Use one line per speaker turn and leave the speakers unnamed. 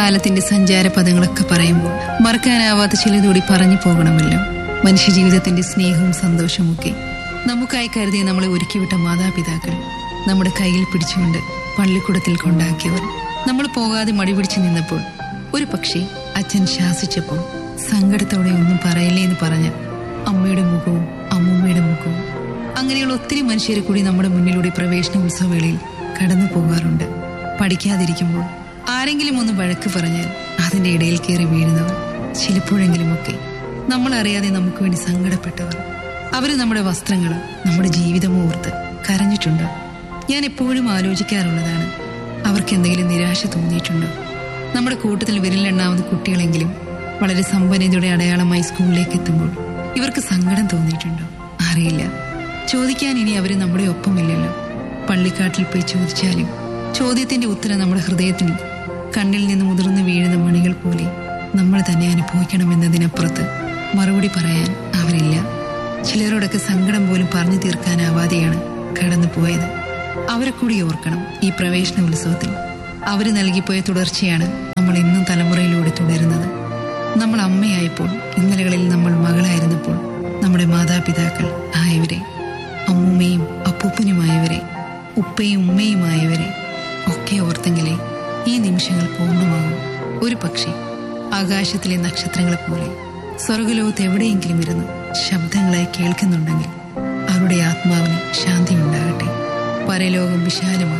കാലത്തിന്റെ സഞ്ചാര പദങ്ങളൊക്കെ പറയുമ്പോൾ മറക്കാനാവാത്ത ചിലതുകൂടി പറഞ്ഞു പോകണമല്ലോ മനുഷ്യജീവിതത്തിന്റെ സ്നേഹവും സന്തോഷവും ഒക്കെ നമുക്കായി കരുതി നമ്മളെ ഒരുക്കിവിട്ട മാതാപിതാക്കൾ നമ്മുടെ കയ്യിൽ പിടിച്ചുകൊണ്ട് പള്ളിക്കൂടത്തിൽ കൊണ്ടാക്കിയവർ നമ്മൾ പോകാതെ മടി പിടിച്ചു നിന്നപ്പോൾ ഒരു പക്ഷേ അച്ഛൻ ശാസിച്ചപ്പോൾ സങ്കടത്തോടെ ഒന്നും പറയില്ലേ എന്ന് പറഞ്ഞ അമ്മയുടെ മുഖവും അമ്മൂമ്മയുടെ മുഖവും അങ്ങനെയുള്ള ഒത്തിരി മനുഷ്യരെ കൂടി നമ്മുടെ മുന്നിലൂടെ പ്രവേശന ഉത്സവവേളയിൽ കടന്നു പോകാറുണ്ട് പഠിക്കാതിരിക്കുമ്പോൾ ആരെങ്കിലും ഒന്ന് വഴക്ക് പറഞ്ഞാൽ അതിന്റെ ഇടയിൽ കയറി വീഴുന്നവർ ചിലപ്പോഴെങ്കിലുമൊക്കെ നമ്മൾ അറിയാതെ നമുക്ക് വേണ്ടി സങ്കടപ്പെട്ടവർ അവര് നമ്മുടെ വസ്ത്രങ്ങൾ നമ്മുടെ ജീവിതം ഓർത്ത് കരഞ്ഞിട്ടുണ്ട് ഞാൻ എപ്പോഴും ആലോചിക്കാറുള്ളതാണ് അവർക്ക് എന്തെങ്കിലും നിരാശ തോന്നിയിട്ടുണ്ടോ നമ്മുടെ കൂട്ടത്തിൽ വിരലെണ്ണാവുന്ന കുട്ടികളെങ്കിലും വളരെ സമ്പന്നതയുടെ അടയാളമായി സ്കൂളിലേക്ക് എത്തുമ്പോൾ ഇവർക്ക് സങ്കടം തോന്നിയിട്ടുണ്ടോ അറിയില്ല ചോദിക്കാൻ ഇനി അവര് നമ്മുടെ ഒപ്പമില്ലല്ലോ പള്ളിക്കാട്ടിൽ പോയി ചോദിച്ചാലും ചോദ്യത്തിന്റെ ഉത്തരം നമ്മുടെ ഹൃദയത്തിൽ കണ്ണിൽ നിന്ന് മുതിർന്നു വീഴുന്ന മണികൾ പോലെ നമ്മൾ തന്നെ അനുഭവിക്കണമെന്നതിനപ്പുറത്ത് മറുപടി പറയാൻ അവരില്ല ചിലരോടൊക്കെ സങ്കടം പോലും പറഞ്ഞു തീർക്കാനാവാതെയാണ് കടന്നു പോയത് അവരെ കൂടി ഓർക്കണം ഈ പ്രവേശന ഉത്സവത്തിൽ അവര് നൽകിപ്പോയ തുടർച്ചയാണ് നമ്മൾ ഇന്നും തലമുറയിലൂടെ തുടരുന്നത് നമ്മൾ അമ്മയായപ്പോൾ ഇന്നലകളിൽ നമ്മൾ മകളായിരുന്നപ്പോൾ നമ്മുടെ മാതാപിതാക്കൾ ആയവരെ അമ്മൂമ്മയും അപ്പൂപ്പനുമായവരെ ഉപ്പയും ഉമ്മയുമായവരെ ഒക്കെ ഓർത്തെങ്കിലേ ഈ നിമിഷങ്ങൾ പൂർണ്ണമാകും ഒരു പക്ഷേ ആകാശത്തിലെ നക്ഷത്രങ്ങളെ പോലെ സ്വർഗലോകത്ത് എവിടെയെങ്കിലും ഇരുന്ന് ശബ്ദങ്ങളായി കേൾക്കുന്നുണ്ടെങ്കിൽ അവരുടെ ആത്മാവിന് ശാന്തി ഉണ്ടാകട്ടെ പരലോകം വിശാലമാണ്